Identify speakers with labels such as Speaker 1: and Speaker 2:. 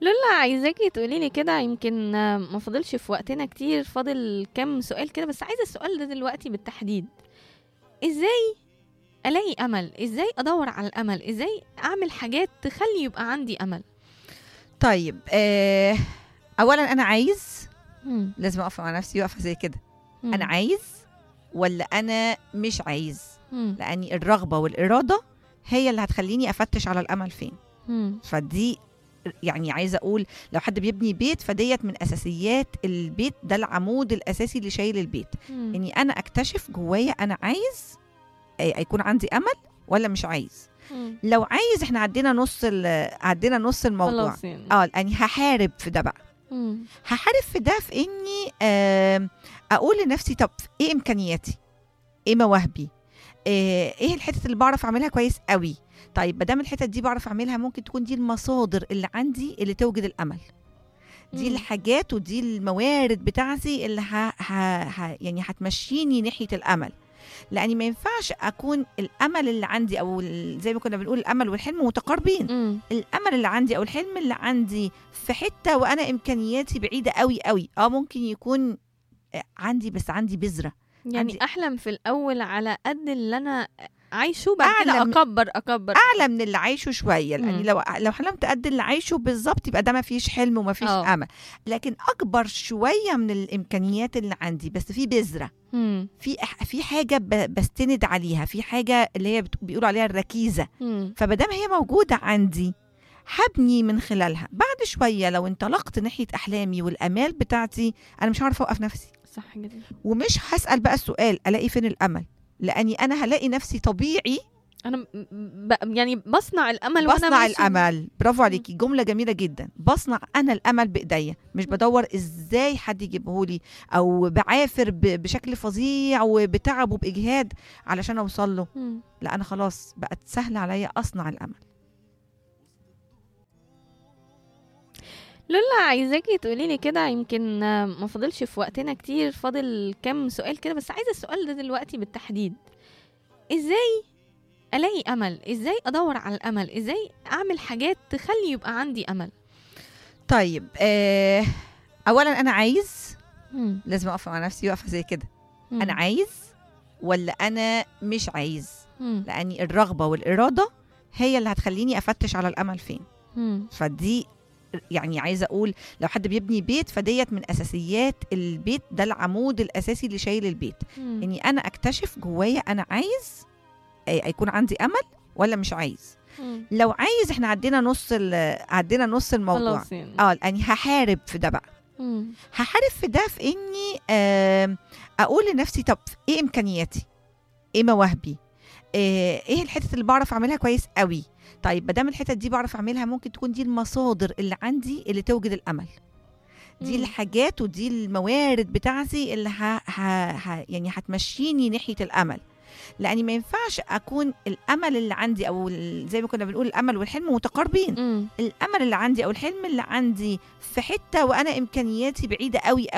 Speaker 1: لولا عايزاكي تقولي لي كده يمكن آه، ما فاضلش في وقتنا كتير فاضل كام سؤال كده بس عايزه السؤال ده دلوقتي بالتحديد ازاي الاقي امل ازاي ادور على الامل ازاي اعمل حاجات تخلي يبقى عندي امل
Speaker 2: طيب آه اولا انا عايز
Speaker 1: مم.
Speaker 2: لازم اقف مع نفسي واقفه زي كده
Speaker 1: مم.
Speaker 2: انا عايز ولا انا مش عايز
Speaker 1: مم.
Speaker 2: لاني الرغبه والاراده هي اللي هتخليني افتش على الامل فين
Speaker 1: مم.
Speaker 2: فدي يعني عايزه اقول لو حد بيبني بيت فديت من اساسيات البيت ده العمود الاساسي اللي شايل البيت
Speaker 1: مم.
Speaker 2: اني انا اكتشف جوايا انا عايز آه، يكون عندي امل ولا مش عايز
Speaker 1: مم.
Speaker 2: لو عايز احنا عدينا نص ال- عدينا نص الموضوع
Speaker 1: خلاص يعني
Speaker 2: اه لاني هحارب في ده بقى
Speaker 1: مم.
Speaker 2: هحارب في ده في اني آم، اقول لنفسي طب ايه امكانياتي ايه مواهبي آه، ايه الحتت اللي بعرف اعملها كويس قوي طيب ما دام الحتت دي بعرف اعملها ممكن تكون دي المصادر اللي عندي اللي توجد الامل دي
Speaker 1: مم.
Speaker 2: الحاجات ودي الموارد بتاعتي اللي ه... ه... ه... يعني هتمشيني ناحيه الامل لاني ما ينفعش اكون الامل اللي عندي او ال- زي ما كنا بنقول الامل والحلم متقاربين
Speaker 1: مم.
Speaker 2: الامل اللي عندي او الحلم اللي عندي في حته وانا امكانياتي بعيده قوي قوي اه ممكن يكون آه، عندي بس عندي بذره
Speaker 1: يعني
Speaker 2: عندي-
Speaker 1: احلم في الاول على قد اللي انا عايشه بعد كده
Speaker 2: أعلى من-
Speaker 1: اكبر اكبر
Speaker 2: اعلى من اللي عايشه شويه لاني
Speaker 1: مم.
Speaker 2: لو لو حلمت قد اللي عايشه بالظبط يبقى ده ما فيش حلم وما فيش
Speaker 1: آه.
Speaker 2: امل لكن اكبر شويه من الامكانيات اللي عندي بس في بذره
Speaker 1: مم.
Speaker 2: في أح- في حاجه ب- بستند عليها في حاجه اللي هي بت- بيقولوا عليها الركيزه
Speaker 1: مم.
Speaker 2: فمادام هي موجوده عندي هبني من خلالها بعد شويه لو انطلقت ناحيه احلامي والامال بتاعتي انا مش هعرف اوقف نفسي
Speaker 1: صح جدا
Speaker 2: ومش هسال بقى السؤال الاقي فين الامل لاني انا هلاقي نفسي طبيعي
Speaker 1: انا م- ب... يعني بصنع الامل وانا
Speaker 2: بصنع
Speaker 1: ماشي.
Speaker 2: الامل برافو عليكي جمله جميله جدا بصنع انا الامل بايديا مش بدور ازاي حد يجيبه لي او بعافر ب- بشكل فظيع وبتعب وباجهاد علشان اوصل له
Speaker 1: مم.
Speaker 2: لا انا خلاص بقت سهل عليا اصنع الامل
Speaker 1: لولا عايزاكي تقولي لي كده يمكن آه، ما فاضلش في وقتنا كتير فاضل كام سؤال كده بس عايزه السؤال ده دلوقتي بالتحديد ازاي الاقي امل ازاي ادور على الامل ازاي اعمل حاجات تخلي يبقى عندي امل
Speaker 2: طيب آه اولا انا عايز
Speaker 1: مم.
Speaker 2: لازم اقف مع نفسي واقفه زي كده
Speaker 1: مم.
Speaker 2: انا عايز ولا انا مش عايز
Speaker 1: مم.
Speaker 2: لاني الرغبه والاراده هي اللي هتخليني افتش على الامل فين
Speaker 1: مم.
Speaker 2: فدي يعني عايزه اقول لو حد بيبني بيت فديت من اساسيات البيت ده العمود الاساسي اللي شايل البيت
Speaker 1: مم.
Speaker 2: اني انا اكتشف جوايا انا عايز آه، يكون عندي امل ولا مش عايز
Speaker 1: مم.
Speaker 2: لو عايز احنا عدينا نص ال- عدينا نص الموضوع
Speaker 1: خلاص يعني
Speaker 2: اه لاني هحارب في ده بقى
Speaker 1: مم.
Speaker 2: هحارب في ده في اني آم، اقول لنفسي طب ايه امكانياتي ايه مواهبي آه، ايه الحتت اللي بعرف اعملها كويس قوي طيب ما دام الحتت دي بعرف اعملها ممكن تكون دي المصادر اللي عندي اللي توجد الامل دي
Speaker 1: مم.
Speaker 2: الحاجات ودي الموارد بتاعتي اللي ه... ه... ه... يعني هتمشيني ناحيه الامل لاني ما ينفعش اكون الامل اللي عندي او ال- زي ما كنا بنقول الامل والحلم متقاربين
Speaker 1: مم.
Speaker 2: الامل اللي عندي او الحلم اللي عندي في حته وانا امكانياتي بعيده قوي